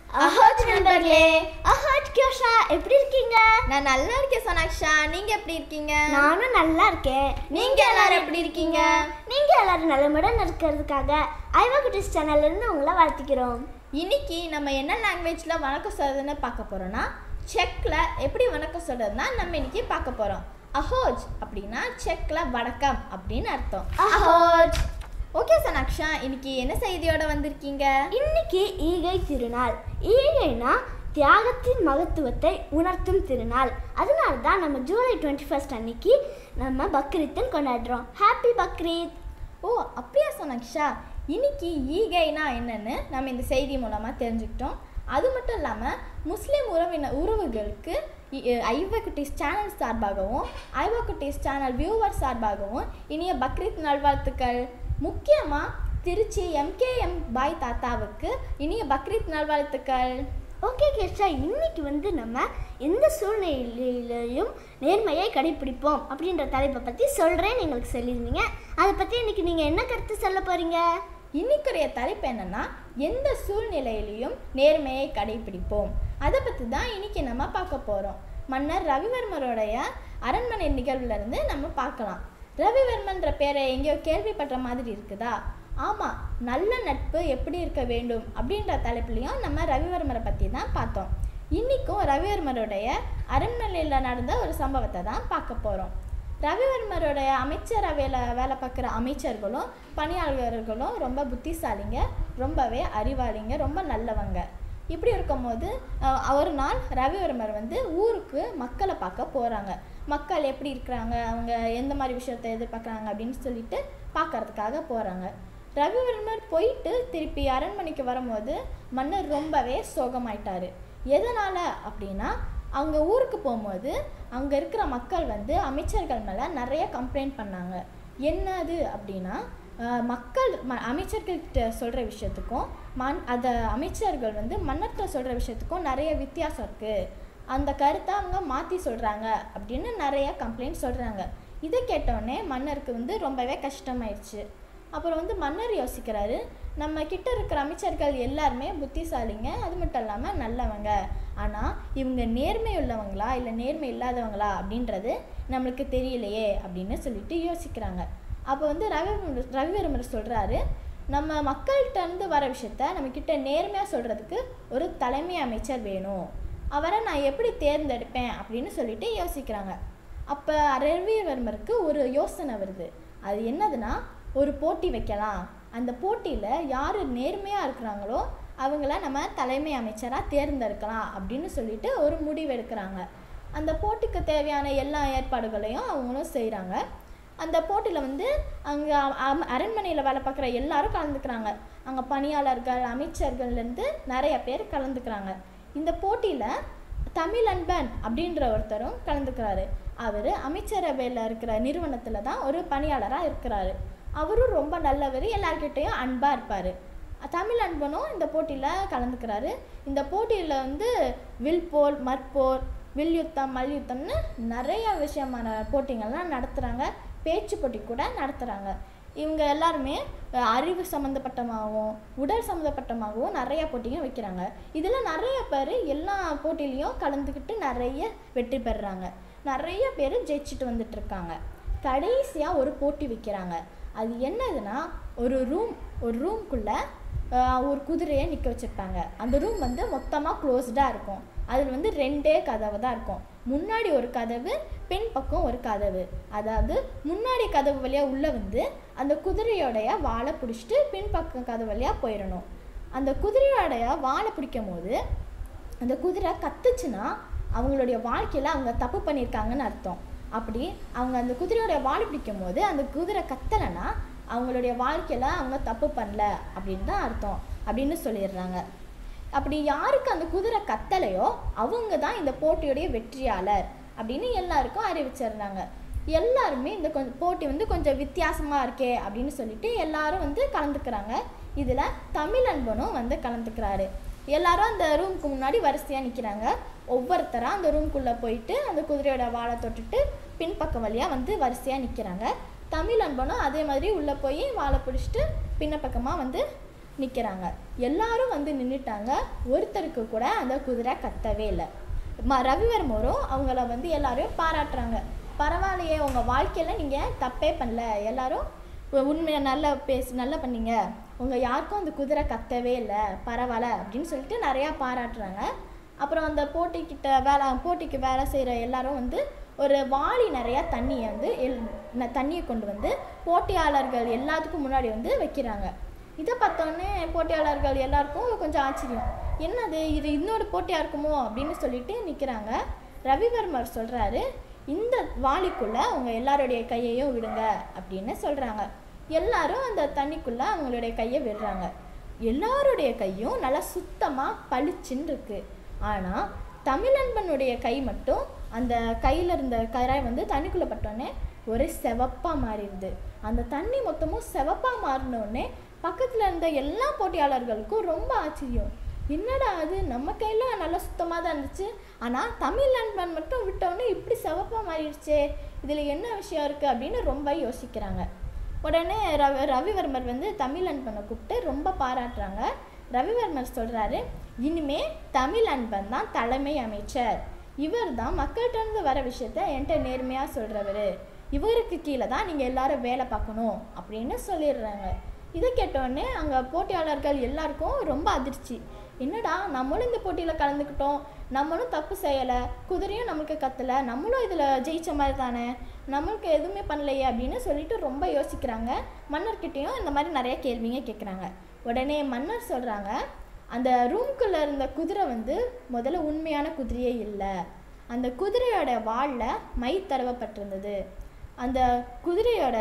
அஹோஜ் நண்பர்களே அஹோஜ் கியோஷா எப்படி இருக்கீங்க நான் நல்லா இருக்கேன் சோனாக்ஷா நீங்க எப்படி இருக்கீங்க நானும் நல்லா இருக்கேன் நீங்க எல்லாரும் எப்படி இருக்கீங்க நீங்க எல்லாரும் நலமுடன் இருக்கிறதுக்காக ஐவா குட்டிஸ் சேனல்ல இருந்து உங்களை வாழ்த்துக்கிறோம் இன்னைக்கு நம்ம என்ன லாங்குவேஜ்ல வணக்கம் சொல்றதுன்னு பார்க்க போறோம்னா செக்ல எப்படி வணக்கம் சொல்றதுன்னா நம்ம இன்னைக்கு பார்க்க போறோம் அஹோஜ் அப்படின்னா செக்ல வணக்கம் அப்படின்னு அர்த்தம் அஹோஜ் ஓகே சோனாக்ஷா இன்னைக்கு என்ன செய்தியோட வந்திருக்கீங்க இன்னைக்கு ஈகை திருநாள் ஈகைனா தியாகத்தின் மகத்துவத்தை உணர்த்தும் திருநாள் அதனால தான் நம்ம ஜூலை டுவெண்ட்டி ஃபர்ஸ்ட் அன்னைக்கு நம்ம பக்ரீத்துன்னு கொண்டாடுறோம் ஹாப்பி பக்ரீத் ஓ அப்படியா சோனாக்ஷா இன்னைக்கு ஈகைனா என்னன்னு நம்ம இந்த செய்தி மூலமா தெரிஞ்சுக்கிட்டோம் அது மட்டும் இல்லாமல் முஸ்லீம் உறவினர் உறவுகளுக்கு ஐவா குட்டீஸ் சேனல் சார்பாகவும் ஐவா குட்டீஸ் சேனல் வியூவர் சார்பாகவும் இனிய பக்ரீத் நல்வாழ்த்துக்கள் முக்கியமாக திருச்சி எம்கேஎம் பாய் தாத்தாவுக்கு இனிய பக்ரீத் நல்வாழ்த்துக்கள் ஓகே கேஷா இன்னைக்கு வந்து நம்ம எந்த சூழ்நிலையிலையும் நேர்மையை கடைபிடிப்போம் அப்படின்ற தலைப்பை பற்றி சொல்கிறேன் எங்களுக்கு சொல்லியிருந்தீங்க அதை பற்றி இன்னைக்கு நீங்கள் என்ன கருத்து சொல்ல போகிறீங்க இன்னைக்குரிய தலைப்பு என்னன்னா எந்த சூழ்நிலையிலையும் நேர்மையை கடைபிடிப்போம் அதை பற்றி தான் இன்னைக்கு நம்ம பார்க்க போகிறோம் மன்னர் ரவிவர்மருடைய அரண்மனை நிகழ்வுல இருந்து நம்ம பார்க்கலாம் ரவிவர்மன்ற பேரை எங்கேயோ கேள்விப்பட்ட மாதிரி இருக்குதா ஆமாம் நல்ல நட்பு எப்படி இருக்க வேண்டும் அப்படின்ற தலைப்புலையும் நம்ம ரவிவர்மரை பற்றி தான் பார்த்தோம் இன்றைக்கும் ரவிவர்மருடைய அரண்மனையில் நடந்த ஒரு சம்பவத்தை தான் பார்க்க போகிறோம் ரவிவர்மருடைய அமைச்சரவையில் வேலை பார்க்குற அமைச்சர்களும் பணியாளர்களும் ரொம்ப புத்திசாலிங்க ரொம்பவே அறிவாளிங்க ரொம்ப நல்லவங்க இப்படி இருக்கும்போது அஹ், ஒரு நாள் ரவிவர்மர் வந்து ஊருக்கு மக்களை பார்க்க போகிறாங்க மக்கள் எப்படி இருக்கிறாங்க அவங்க எந்த மாதிரி விஷயத்தை எதிர்பார்க்குறாங்க அப்படின்னு சொல்லிட்டு பார்க்கறதுக்காக போகிறாங்க ரவிவர்மர் போயிட்டு திருப்பி அரண்மனைக்கு வரும்போது மன்னர் ரொம்பவே சோகமாயிட்டாரு எதனால் அப்படின்னா அவங்க ஊருக்கு போகும்போது அங்கே இருக்கிற மக்கள் வந்து அமைச்சர்கள் மேலே நிறைய கம்ப்ளைண்ட் பண்ணாங்க என்னது அப்படின்னா அஹ், மக்கள் ம அமைச்சர்கள்கிட்ட சொல்கிற விஷயத்துக்கும் மண் அதை அமைச்சர்கள் வந்து மன்னர்கிட்ட சொல்கிற விஷயத்துக்கும் நிறைய வித்தியாசம் இருக்குது அந்த கருத்தை அவங்க மாற்றி சொல்கிறாங்க அப்படின்னு நிறைய கம்ப்ளைண்ட் சொல்கிறாங்க இதை கேட்டோடனே மன்னருக்கு வந்து ரொம்பவே கஷ்டமாயிடுச்சு அப்புறம் வந்து மன்னர் யோசிக்கிறாரு நம்ம கிட்ட இருக்கிற அமைச்சர்கள் எல்லாருமே புத்திசாலிங்க அது மட்டும் இல்லாமல் நல்லவங்க ஆனால் இவங்க நேர்மை உள்ளவங்களா இல்லை நேர்மை இல்லாதவங்களா அப்படின்றது நம்மளுக்கு தெரியலையே அப்படின்னு சொல்லிட்டு யோசிக்கிறாங்க அப்போ வந்து ரவி ரவிவர்மர் சொல்கிறாரு நம்ம மக்கள்கிட்ட இருந்து வர விஷயத்த நம்மக்கிட்ட நேர்மையாக சொல்கிறதுக்கு ஒரு தலைமை அமைச்சர் வேணும் அவரை நான் எப்படி தேர்ந்தெடுப்பேன் அப்படின்னு சொல்லிட்டு யோசிக்கிறாங்க அப்போ ரவிவர்மருக்கு ஒரு யோசனை வருது அது என்னதுன்னா ஒரு போட்டி வைக்கலாம் அந்த போட்டியில் யார் நேர்மையாக இருக்கிறாங்களோ அவங்கள நம்ம தலைமை அமைச்சராக தேர்ந்தெடுக்கலாம் அப்படின்னு சொல்லிட்டு ஒரு முடிவு எடுக்கிறாங்க அந்த போட்டிக்கு தேவையான எல்லா ஏற்பாடுகளையும் அவங்களும் செய்கிறாங்க அந்த போட்டியில் வந்து அங்கே அரண்மனையில் வேலை பார்க்குற எல்லாரும் கலந்துக்கிறாங்க அங்கே பணியாளர்கள் அமைச்சர்கள்லேருந்து நிறைய பேர் கலந்துக்கிறாங்க இந்த போட்டியில் தமிழன்பன் அப்படின்ற ஒருத்தரும் கலந்துக்கிறாரு அவர் அமைச்சரவையில் இருக்கிற நிறுவனத்தில் தான் ஒரு பணியாளராக இருக்கிறாரு அவரும் ரொம்ப நல்லவர் எல்லார்கிட்டேயும் அன்பாக இருப்பார் தமிழ் அன்பனும் இந்த போட்டியில் கலந்துக்கிறாரு இந்த போட்டியில் வந்து வில் போர் மற்போர் வில் யுத்தம் மல்யுத்தம்னு நிறைய விஷயமான போட்டிங்கள்லாம் நடத்துகிறாங்க பேச்சு போட்டி கூட நடத்துகிறாங்க இவங்க எல்லாருமே அஹ், அறிவு சம்மந்தப்பட்டமாகவும் உடல் சம்மந்தப்பட்டமாகவும் நிறைய போட்டியும் வைக்கிறாங்க இதில் நிறைய பேர் எல்லா போட்டிலையும் கலந்துக்கிட்டு நிறைய வெற்றி பெறுறாங்க நிறைய பேர் ஜெயிச்சுட்டு வந்துட்டு இருக்காங்க கடைசியாக ஒரு போட்டி வைக்கிறாங்க அது என்னதுன்னா ஒரு ரூம் ஒரு ரூம்குள்ளே ஒரு குதிரையை நிற்க வச்சுருப்பாங்க அந்த ரூம் வந்து மொத்தமாக க்ளோஸ்டாக இருக்கும் அதில் வந்து ரெண்டே கதவு தான் இருக்கும் முன்னாடி ஒரு கதவு பின் பக்கம் ஒரு கதவு அதாவது முன்னாடி கதவு வழியாக உள்ளே வந்து அந்த குதிரையோடைய வாழை பிடிச்சிட்டு பின்பக்கம் கதவு வழியாக போயிடணும் அந்த குதிரையோடைய வாழை பிடிக்கும் போது அந்த குதிரை கத்துச்சுன்னா அவங்களுடைய வாழ்க்கையில் அவங்க தப்பு பண்ணியிருக்காங்கன்னு அர்த்தம் அப்படி அவங்க அந்த குதிரையோட வால் பிடிக்கும் போது அந்த குதிரை கத்தலைன்னா அவங்களுடைய வாழ்க்கையில் அவங்க தப்பு பண்ணல அப்படின்னு தான் அர்த்தம் அப்படின்னு சொல்லிடுறாங்க அப்படி யாருக்கு அந்த குதிரை கத்தலையோ அவங்க தான் இந்த போட்டியுடைய வெற்றியாளர் அப்படின்னு எல்லாருக்கும் அறிவிச்சிடுறாங்க எல்லாருமே இந்த கொஞ்சம் போட்டி வந்து கொஞ்சம் வித்தியாசமாக இருக்கே அப்படின்னு சொல்லிட்டு எல்லாரும் வந்து கலந்துக்கிறாங்க இதில் தமிழ் அன்பனும் வந்து கலந்துக்கிறாரு எல்லாரும் அந்த ரூமுக்கு முன்னாடி வரிசையாக நிற்கிறாங்க ஒவ்வொருத்தராக அந்த ரூம்குள்ளே போயிட்டு அந்த குதிரையோட வாழை தொட்டுட்டு பின்பக்கம் வழியாக வந்து வரிசையாக நிற்கிறாங்க தமிழ் அன்பனும் அதே மாதிரி உள்ளே போய் வாழை பிடிச்சிட்டு பின்ன பக்கமாக வந்து நிற்கிறாங்க எல்லாரும் வந்து நின்றுட்டாங்க ஒருத்தருக்கு கூட அந்த குதிரை கத்தவே இல்லை ம ரவிவர்மரும் அவங்கள வந்து எல்லாரையும் பாராட்டுறாங்க பரவாயில்லையே உங்கள் வாழ்க்கையில் நீங்கள் தப்பே பண்ணல எல்லாரும் உண்மையை நல்லா பேசி நல்லா பண்ணீங்க உங்கள் யாருக்கும் அந்த குதிரை கத்தவே இல்லை பரவாயில்ல அப்படின்னு சொல்லிட்டு நிறையா பாராட்டுறாங்க அப்புறம் அந்த போட்டிக்கிட்ட வேலை போட்டிக்கு வேலை செய்கிற எல்லாரும் வந்து ஒரு வாளி நிறையா தண்ணியை வந்து எல் ந- தண்ணியை கொண்டு வந்து போட்டியாளர்கள் எல்லாத்துக்கும் முன்னாடி வந்து வைக்கிறாங்க இதை பார்த்தோன்னே போட்டியாளர்கள் எல்லாருக்கும் கொஞ்சம் ஆச்சரியம் என்னது இது இன்னொரு போட்டியாக இருக்குமோ அப்படின்னு சொல்லிட்டு நிற்கிறாங்க ரவிவர்மர் சொல்கிறாரு இந்த வாளிக்குள்ளே அவங்க எல்லாருடைய கையையும் விடுங்க அப்படின்னு சொல்கிறாங்க எல்லாரும் அந்த தண்ணிக்குள்ளே அவங்களுடைய கையை விடுறாங்க எல்லாருடைய கையும் நல்லா சுத்தமாக பளிச்சுன்னு இருக்கு ஆனால் தமிழன்பனுடைய கை மட்டும் அந்த கையில் இருந்த கரை வந்து தண்ணிக்குள்ளே பட்டோன்னே ஒரே செவப்பாக மாறிடுது அந்த தண்ணி மொத்தமும் செவப்பாக மாறினோடனே பக்கத்தில் இருந்த எல்லா போட்டியாளர்களுக்கும் ரொம்ப ஆச்சரியம் என்னடா அது நம்ம கையில் நல்லா சுத்தமாக தான் இருந்துச்சு ஆனால் தமிழ் நண்பன் மட்டும் விட்டோன்னே இப்படி செவப்பாக மாறிடுச்சே இதில் என்ன விஷயம் இருக்குது அப்படின்னு ரொம்ப யோசிக்கிறாங்க உடனே ரவி ரவிவர்மர் வந்து தமிழ் அன்பனை கூப்பிட்டு ரொம்ப பாராட்டுறாங்க ரவிவர்மர் சொல்கிறாரு இனிமே தமிழ் அன்பன் தான் தலைமை அமைச்சர் இவர் தான் மக்கள்கிட்ட இருந்து வர விஷயத்த என்கிட்ட நேர்மையாக சொல்கிறவர் இவருக்கு கீழே தான் நீங்கள் எல்லாரும் வேலை பார்க்கணும் அப்படின்னு சொல்லிடுறாங்க இதை கேட்டோடனே அங்கே போட்டியாளர்கள் எல்லாருக்கும் ரொம்ப அதிர்ச்சி என்னடா நம்மளும் இந்த போட்டியில் கலந்துக்கிட்டோம் நம்மளும் தப்பு செய்யலை குதிரையும் நம்மளுக்கு கத்தலை நம்மளும் இதில் ஜெயிச்ச மாதிரி தானே நம்மளுக்கு எதுவுமே பண்ணலையே அப்படின்னு சொல்லிட்டு ரொம்ப யோசிக்கிறாங்க மன்னர்கிட்டயும் இந்த மாதிரி நிறைய கேள்விங்க கேட்குறாங்க உடனே மன்னர் சொல்கிறாங்க அந்த ரூம்குள்ளே இருந்த குதிரை வந்து முதல்ல உண்மையான குதிரையே இல்லை அந்த குதிரையோட வாலில் மை தடவப்பட்டிருந்தது அந்த குதிரையோட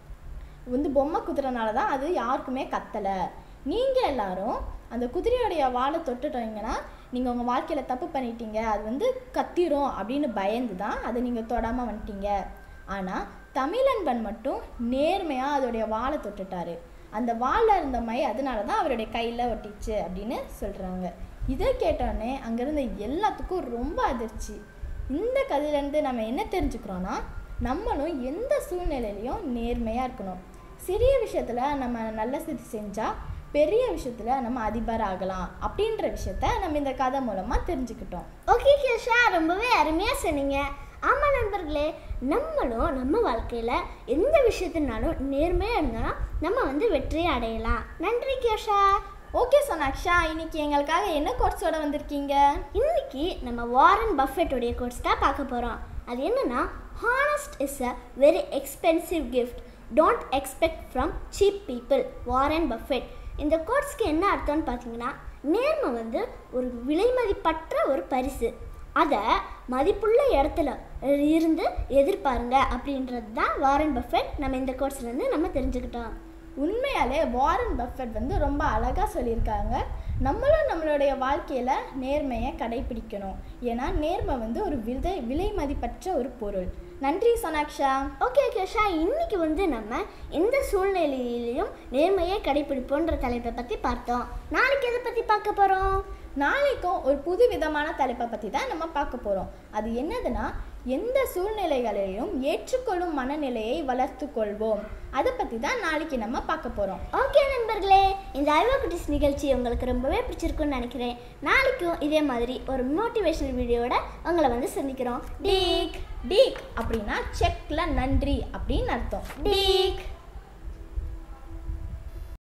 வந்து பொம்மை குதிரைனால தான் அது யாருக்குமே கத்தலை நீங்கள் எல்லாரும் அந்த குதிரையோடைய வாழை தொட்டுட்டீங்கன்னா நீங்கள் உங்கள் வாழ்க்கையில் தப்பு பண்ணிட்டீங்க அது வந்து கத்திரும் அப்படின்னு பயந்து தான் அதை நீங்கள் தொடாமல் வந்துட்டீங்க ஆனால் தமிழன்பன் மட்டும் நேர்மையாக அதோடைய வாழை தொட்டுட்டாரு அந்த வாளில் இருந்த மை அதனால தான் அவருடைய கையில் ஒட்டிச்சு அப்படின்னு சொல்கிறாங்க இதை கேட்டோடனே அங்கேருந்த எல்லாத்துக்கும் ரொம்ப அதிர்ச்சி இந்த கதையிலேருந்து நம்ம என்ன தெரிஞ்சுக்கிறோன்னா நம்மளும் எந்த சூழ்நிலையிலையும் நேர்மையாக இருக்கணும் சிறிய விஷயத்தில் நம்ம நல்ல செய்தி செஞ்சால் பெரிய விஷயத்தில் நம்ம அதிபர் ஆகலாம் அப்படின்ற விஷயத்த நம்ம இந்த கதை மூலமாக தெரிஞ்சுக்கிட்டோம் ஓகே கேஷா ரொம்பவே அருமையாக சொன்னீங்க ஆமாம் நண்பர்களே நம்மளும் நம்ம வாழ்க்கையில் எந்த விஷயத்தினாலும் நேர்மையாக இருந்தால் நம்ம வந்து வெற்றியை அடையலாம் நன்றி கேஷா ஓகே சோனாக்ஷா இன்னைக்கு எங்களுக்காக என்ன கோர்ஸோட வந்திருக்கீங்க இன்னைக்கு நம்ம வாரன் பஃபெட்டோடைய கோர்ஸ் தான் பார்க்க போகிறோம் அது என்னன்னா honest is a very expensive gift don't expect from cheap people Warren Buffett இந்த கோர்ஸ்க்கு என்ன அர்த்தம்னு பார்த்தீங்கன்னா நேர்மை வந்து ஒரு விலைமதிப்பற்ற ஒரு பரிசு அதை மதிப்புள்ள இடத்துல இருந்து எதிர்பாருங்க அப்படின்றது தான் வாரன் பஃபெட் நம்ம இந்த கோர்ஸ்லேருந்து நம்ம தெரிஞ்சுக்கிட்டோம் உண்மையாலே வாரன் பஃபெட் வந்து ரொம்ப அழகாக சொல்லியிருக்காங்க நம்மளும் நம்மளுடைய வாழ்க்கையில் நேர்மையை கடைபிடிக்கணும் ஏன்னா நேர்மை வந்து ஒரு விலை விலை மதிப்பற்ற ஒரு பொருள் நன்றி சோனாக்ஷா ஓகே கேஷா இன்னைக்கு வந்து நம்ம எந்த சூழ்நிலையிலையும் நேர்மையை கடைபிடிப்போன்ற தலைப்பை பற்றி பார்த்தோம் நாளைக்கு எதை பற்றி பார்க்க போகிறோம் நாளைக்கும் ஒரு புது விதமான தலைப்பை பற்றி தான் நம்ம பார்க்க போகிறோம் அது என்னதுன்னா எந்த சூழ்நிலைகளையும் ஏற்றுக்கொள்ளும் மனநிலையை வளர்த்து கொள்வோம் அதை பற்றி தான் நாளைக்கு நம்ம பார்க்க போகிறோம் ஓகே நண்பர்களே இந்த ஐவா குட்டிஸ் நிகழ்ச்சி உங்களுக்கு ரொம்பவே பிடிச்சிருக்குன்னு நினைக்கிறேன் நாளைக்கும் இதே மாதிரி ஒரு மோட்டிவேஷனல் வீடியோட உங்களை வந்து சந்திக்கிறோம் டீக் டீக் அப்படின்னா செக்ல நன்றி அப்படின்னு அர்த்தம் டீக்